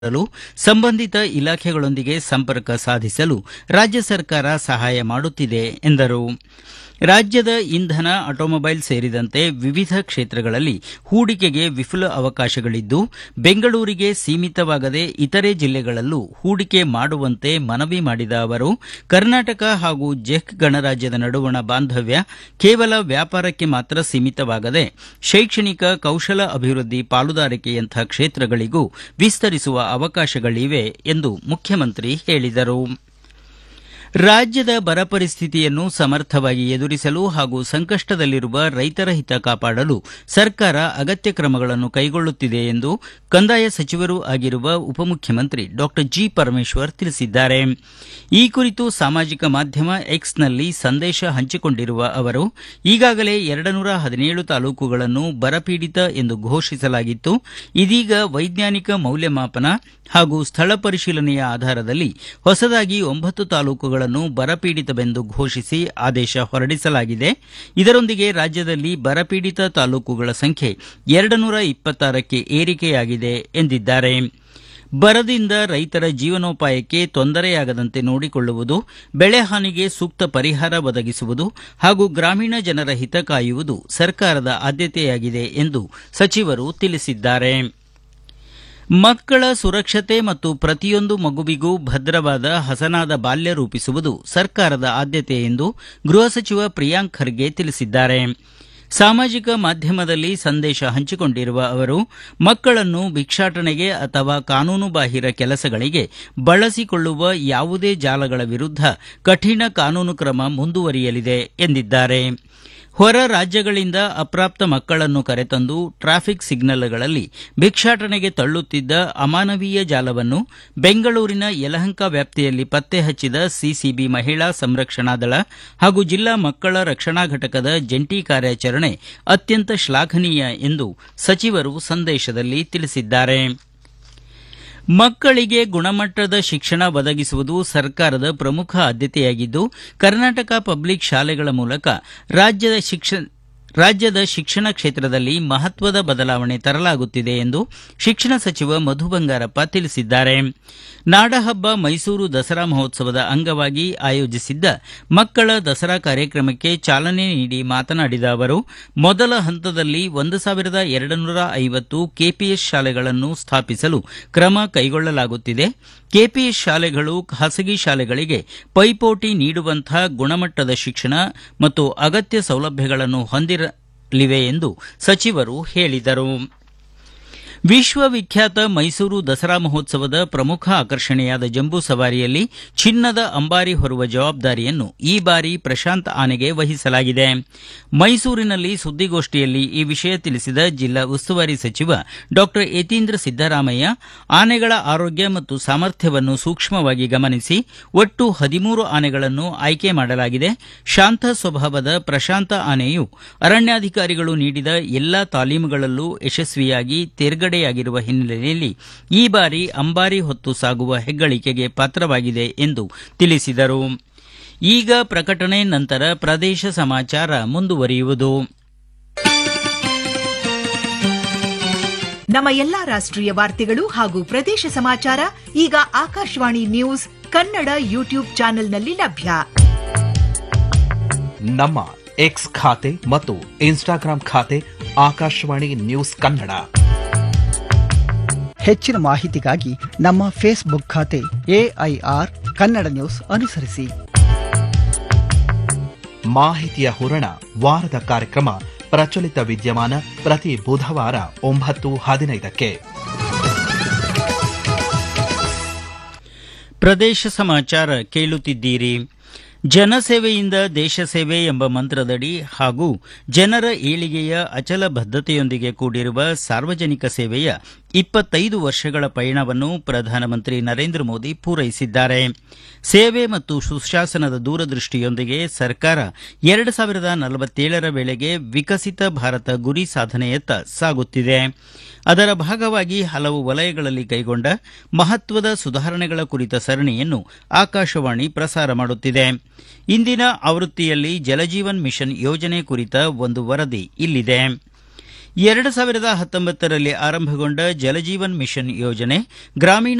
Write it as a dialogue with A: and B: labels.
A: ಮಾಡಲು ಸಂಬಂಧಿತ ಇಲಾಖೆಗಳೊಂದಿಗೆ ಸಂಪರ್ಕ ಸಾಧಿಸಲು ರಾಜ್ಯ ಸರ್ಕಾರ ಸಹಾಯ ಮಾಡುತ್ತಿದೆ ಎಂದರು ರಾಜ್ಯದ ಇಂಧನ ಆಟೋಮೊಬೈಲ್ ಸೇರಿದಂತೆ ವಿವಿಧ ಕ್ಷೇತ್ರಗಳಲ್ಲಿ ಹೂಡಿಕೆಗೆ ವಿಪುಲ ಅವಕಾಶಗಳಿದ್ದು ಬೆಂಗಳೂರಿಗೆ ಸೀಮಿತವಾಗದೆ ಇತರೆ ಜಿಲ್ಲೆಗಳಲ್ಲೂ ಹೂಡಿಕೆ ಮಾಡುವಂತೆ ಮನವಿ ಮಾಡಿದ ಅವರು ಕರ್ನಾಟಕ ಹಾಗೂ ಜೆಕ್ ಗಣರಾಜ್ಯದ ನಡುವಣ ಬಾಂಧವ್ಯ ಕೇವಲ ವ್ಯಾಪಾರಕ್ಕೆ ಮಾತ್ರ ಸೀಮಿತವಾಗದೆ ಶೈಕ್ಷಣಿಕ ಕೌಶಲ ಅಭಿವೃದ್ಧಿ ಪಾಲುದಾರಿಕೆಯಂಥ ಕ್ಷೇತ್ರಗಳಿಗೂ ವಿಸ್ತರಿಸುವ ಅವಕಾಶಗಳಿವೆ ಎಂದು ಮುಖ್ಯಮಂತ್ರಿ ಹೇಳಿದರು ರಾಜ್ಯದ ಬರ ಪರಿಸ್ಥಿತಿಯನ್ನು ಸಮರ್ಥವಾಗಿ ಎದುರಿಸಲು ಹಾಗೂ ಸಂಕಷ್ಟದಲ್ಲಿರುವ ರೈತರ ಹಿತ ಕಾಪಾಡಲು ಸರ್ಕಾರ ಅಗತ್ಯ ಕ್ರಮಗಳನ್ನು ಕೈಗೊಳ್ಳುತ್ತಿದೆ ಎಂದು ಕಂದಾಯ ಸಚಿವರೂ ಆಗಿರುವ ಉಪಮುಖ್ಯಮಂತ್ರಿ ಡಾ ಜಿ ಪರಮೇಶ್ವರ್ ತಿಳಿಸಿದ್ದಾರೆ ಈ ಕುರಿತು ಸಾಮಾಜಿಕ ಮಾಧ್ಯಮ ಎಕ್ಸ್ನಲ್ಲಿ ಸಂದೇಶ ಹಂಚಿಕೊಂಡಿರುವ ಅವರು ಈಗಾಗಲೇ ಎರಡನೂರ ಹದಿನೇಳು ತಾಲೂಕುಗಳನ್ನು ಬರಪೀಡಿತ ಎಂದು ಘೋಷಿಸಲಾಗಿತ್ತು ಇದೀಗ ವೈಜ್ಞಾನಿಕ ಮೌಲ್ಯಮಾಪನ ಹಾಗೂ ಸ್ಥಳ ಪರಿಶೀಲನೆಯ ಆಧಾರದಲ್ಲಿ ಹೊಸದಾಗಿ ಒಂಬತ್ತು ತಾಲೂಕುಗಳನ್ನು ಬರಪೀಡಿತವೆಂದು ಘೋಷಿಸಿ ಆದೇಶ ಹೊರಡಿಸಲಾಗಿದೆ ಇದರೊಂದಿಗೆ ರಾಜ್ಯದಲ್ಲಿ ಬರಪೀಡಿತ ತಾಲೂಕುಗಳ ಸಂಖ್ಯೆ ಎರಡು ನೂರ ಇಪ್ಪತ್ತಾರಕ್ಕೆ ಏರಿಕೆಯಾಗಿದೆ ಎಂದಿದ್ದಾರೆ ಬರದಿಂದ ರೈತರ ಜೀವನೋಪಾಯಕ್ಕೆ ತೊಂದರೆಯಾಗದಂತೆ ನೋಡಿಕೊಳ್ಳುವುದು ಬೆಳೆ ಹಾನಿಗೆ ಸೂಕ್ತ ಪರಿಹಾರ ಒದಗಿಸುವುದು ಹಾಗೂ ಗ್ರಾಮೀಣ ಜನರ ಹಿತ ಕಾಯುವುದು ಸರ್ಕಾರದ ಆದ್ಯತೆಯಾಗಿದೆ ಎಂದು ಸಚಿವರು ತಿಳಿಸಿದ್ದಾರೆ ಮಕ್ಕಳ ಸುರಕ್ಷತೆ ಮತ್ತು ಪ್ರತಿಯೊಂದು ಮಗುವಿಗೂ ಭದ್ರವಾದ ಹಸನಾದ ಬಾಲ್ಯ ರೂಪಿಸುವುದು ಸರ್ಕಾರದ ಆದ್ಯತೆ ಎಂದು ಗೃಹ ಸಚಿವ ಪ್ರಿಯಾಂಕ್ ಖರ್ಗೆ ತಿಳಿಸಿದ್ದಾರೆ ಸಾಮಾಜಿಕ ಮಾಧ್ಯಮದಲ್ಲಿ ಸಂದೇಶ ಹಂಚಿಕೊಂಡಿರುವ ಅವರು ಮಕ್ಕಳನ್ನು ಭಿಕ್ಷಾಟನೆಗೆ ಅಥವಾ ಕಾನೂನುಬಾಹಿರ ಕೆಲಸಗಳಿಗೆ ಬಳಸಿಕೊಳ್ಳುವ ಯಾವುದೇ ಜಾಲಗಳ ವಿರುದ್ಧ ಕಠಿಣ ಕಾನೂನು ಕ್ರಮ ಮುಂದುವರಿಯಲಿದೆ ಎಂದಿದ್ದಾರೆ ಹೊರ ರಾಜ್ಯಗಳಿಂದ ಅಪ್ರಾಪ್ತ ಮಕ್ಕಳನ್ನು ಕರೆತಂದು ಟ್ರಾಫಿಕ್ ಸಿಗ್ನಲ್ಗಳಲ್ಲಿ ಭಿಕ್ಷಾಟನೆಗೆ ತಳ್ಳುತ್ತಿದ್ದ ಅಮಾನವೀಯ ಜಾಲವನ್ನು ಬೆಂಗಳೂರಿನ ಯಲಹಂಕ ವ್ಯಾಪ್ತಿಯಲ್ಲಿ ಪತ್ತೆ ಹಚ್ಚಿದ ಸಿಸಿಬಿ ಮಹಿಳಾ ಸಂರಕ್ಷಣಾ ದಳ ಹಾಗೂ ಜಿಲ್ಲಾ ಮಕ್ಕಳ ರಕ್ಷಣಾ ಘಟಕದ ಜಂಟಿ ಕಾರ್ಯಾಚರಣೆ ಅತ್ಯಂತ ಶ್ಲಾಘನೀಯ ಎಂದು ಸಚಿವರು ಸಂದೇಶದಲ್ಲಿ ತಿಳಿಸಿದ್ದಾರೆ ಮಕ್ಕಳಿಗೆ ಗುಣಮಟ್ಟದ ಶಿಕ್ಷಣ ಒದಗಿಸುವುದು ಸರ್ಕಾರದ ಪ್ರಮುಖ ಆದ್ಯತೆಯಾಗಿದ್ದು ಕರ್ನಾಟಕ ಪಬ್ಲಿಕ್ ಶಾಲೆಗಳ ಮೂಲಕ ರಾಜ್ಯದ ಶಿಕ್ಷಣ ರಾಜ್ಯದ ಶಿಕ್ಷಣ ಕ್ಷೇತ್ರದಲ್ಲಿ ಮಹತ್ವದ ಬದಲಾವಣೆ ತರಲಾಗುತ್ತಿದೆ ಎಂದು ಶಿಕ್ಷಣ ಸಚಿವ ಮಧು ಬಂಗಾರಪ್ಪ ತಿಳಿಸಿದ್ದಾರೆ ನಾಡಹಬ್ಬ ಮೈಸೂರು ದಸರಾ ಮಹೋತ್ಸವದ ಅಂಗವಾಗಿ ಆಯೋಜಿಸಿದ್ದ ಮಕ್ಕಳ ದಸರಾ ಕಾರ್ಯಕ್ರಮಕ್ಕೆ ಚಾಲನೆ ನೀಡಿ ಮಾತನಾಡಿದ ಅವರು ಮೊದಲ ಹಂತದಲ್ಲಿ ಒಂದು ಸಾವಿರದ ಎರಡು ನೂರ ಐವತ್ತು ಕೆಪಿಎಸ್ ಶಾಲೆಗಳನ್ನು ಸ್ಥಾಪಿಸಲು ಕ್ರಮ ಕೈಗೊಳ್ಳಲಾಗುತ್ತಿದೆ ಕೆಪಿಎಸ್ ಶಾಲೆಗಳು ಖಾಸಗಿ ಶಾಲೆಗಳಿಗೆ ಪೈಪೋಟಿ ನೀಡುವಂಥ ಗುಣಮಟ್ಟದ ಶಿಕ್ಷಣ ಮತ್ತು ಅಗತ್ಯ ಸೌಲಭ್ಯಗಳನ್ನು ಹೊಂದಿರಲಿವೆ ಎಂದು ಸಚಿವರು ಹೇಳಿದರು ವಿಶ್ವವಿಖ್ಯಾತ ಮೈಸೂರು ದಸರಾ ಮಹೋತ್ಸವದ ಪ್ರಮುಖ ಆಕರ್ಷಣೆಯಾದ ಜಂಬೂ ಸವಾರಿಯಲ್ಲಿ ಚಿನ್ನದ ಅಂಬಾರಿ ಹೊರುವ ಜವಾಬ್ದಾರಿಯನ್ನು ಈ ಬಾರಿ ಪ್ರಶಾಂತ್ ಆನೆಗೆ ವಹಿಸಲಾಗಿದೆ ಮೈಸೂರಿನಲ್ಲಿ ಸುದ್ದಿಗೋಷ್ಠಿಯಲ್ಲಿ ಈ ವಿಷಯ ತಿಳಿಸಿದ ಜಿಲ್ಲಾ ಉಸ್ತುವಾರಿ ಸಚಿವ ಡಾ ಯತೀಂದ್ರ ಸಿದ್ದರಾಮಯ್ಯ ಆನೆಗಳ ಆರೋಗ್ಯ ಮತ್ತು ಸಾಮರ್ಥ್ಯವನ್ನು ಸೂಕ್ಷ್ಮವಾಗಿ ಗಮನಿಸಿ ಒಟ್ಟು ಹದಿಮೂರು ಆನೆಗಳನ್ನು ಆಯ್ಕೆ ಮಾಡಲಾಗಿದೆ ಶಾಂತ ಸ್ವಭಾವದ ಪ್ರಶಾಂತ ಆನೆಯು ಅರಣ್ಯಾಧಿಕಾರಿಗಳು ನೀಡಿದ ಎಲ್ಲಾ ತಾಲೀಮುಗಳಲ್ಲೂ ಯಶಸ್ವಿಯಾಗಿ ತೇರ್ಗಡೆಯಾಗಿರುವ ಹಿನ್ನೆಲೆಯಲ್ಲಿ ಈ ಬಾರಿ ಅಂಬಾರಿ ಹೊತ್ತು ಸಾಗುವ ಹೆಗ್ಗಳಿಕೆಗೆ ಪಾತ್ರವಾಗಿದೆ ಎಂದು ತಿಳಿಸಿದರು ಈಗ ಪ್ರಕಟಣೆ ನಂತರ ಪ್ರದೇಶ ಸಮಾಚಾರ ಮುಂದುವರಿಯುವುದು
B: ನಮ್ಮ ಎಲ್ಲಾ ರಾಷ್ಟ್ರೀಯ ವಾರ್ತೆಗಳು ಹಾಗೂ ಪ್ರದೇಶ ಸಮಾಚಾರ ಈಗ ಆಕಾಶವಾಣಿ ನ್ಯೂಸ್ ಕನ್ನಡ ಯೂಟ್ಯೂಬ್ ಚಾನೆಲ್ನಲ್ಲಿ ಲಭ್ಯ
C: ನಮ್ಮ ಎಕ್ಸ್ ಖಾತೆ ಮತ್ತು ಇನ್ಸ್ಟಾಗ್ರಾಂ ಖಾತೆ ಆಕಾಶವಾಣಿ ನ್ಯೂಸ್ ಕನ್ನಡ
D: ಹೆಚ್ಚಿನ ಮಾಹಿತಿಗಾಗಿ ನಮ್ಮ ಫೇಸ್ಬುಕ್ ಖಾತೆ ಎಐಆರ್ ಕನ್ನಡ ನ್ಯೂಸ್ ಅನುಸರಿಸಿ
C: ಮಾಹಿತಿಯ ಹೂರಣ ವಾರದ ಕಾರ್ಯಕ್ರಮ ಪ್ರಚಲಿತ ವಿದ್ಯಮಾನ ಪ್ರತಿ ಬುಧವಾರ ಒಂಬತ್ತು ಹದಿನೈದಕ್ಕೆ
A: ಪ್ರದೇಶ ಸಮಾಚಾರ ಕೇಳುತ್ತಿದ್ದೀರಿ ಜನಸೇವೆಯಿಂದ ದೇಶ ಸೇವೆ ಎಂಬ ಮಂತ್ರದಡಿ ಹಾಗೂ ಜನರ ಏಳಿಗೆಯ ಅಚಲ ಬದ್ಧತೆಯೊಂದಿಗೆ ಕೂಡಿರುವ ಸಾರ್ವಜನಿಕ ಸೇವೆಯ ಇಪ್ಪತ್ತೈದು ವರ್ಷಗಳ ಪಯಣವನ್ನು ಪ್ರಧಾನಮಂತ್ರಿ ನರೇಂದ್ರ ಮೋದಿ ಪೂರೈಸಿದ್ದಾರೆ ಸೇವೆ ಮತ್ತು ಸುಶಾಸನದ ದೂರದೃಷ್ಟಿಯೊಂದಿಗೆ ಸರ್ಕಾರ ಎರಡು ಸಾವಿರದ ನಲವತ್ತೇಳರ ವೇಳೆಗೆ ವಿಕಸಿತ ಭಾರತ ಗುರಿ ಸಾಧನೆಯತ್ತ ಸಾಗುತ್ತಿದೆ ಅದರ ಭಾಗವಾಗಿ ಹಲವು ವಲಯಗಳಲ್ಲಿ ಕೈಗೊಂಡ ಮಹತ್ವದ ಸುಧಾರಣೆಗಳ ಕುರಿತ ಸರಣಿಯನ್ನು ಆಕಾಶವಾಣಿ ಪ್ರಸಾರ ಮಾಡುತ್ತಿದೆ ಇಂದಿನ ಆವೃತ್ತಿಯಲ್ಲಿ ಜಲಜೀವನ್ ಮಿಷನ್ ಯೋಜನೆ ಕುರಿತ ಒಂದು ವರದಿ ಇಲ್ಲಿದೆ ಎರಡು ಸಾವಿರದ ಹತ್ತೊಂಬತ್ತರಲ್ಲಿ ಆರಂಭಗೊಂಡ ಜಲಜೀವನ್ ಮಿಷನ್ ಯೋಜನೆ ಗ್ರಾಮೀಣ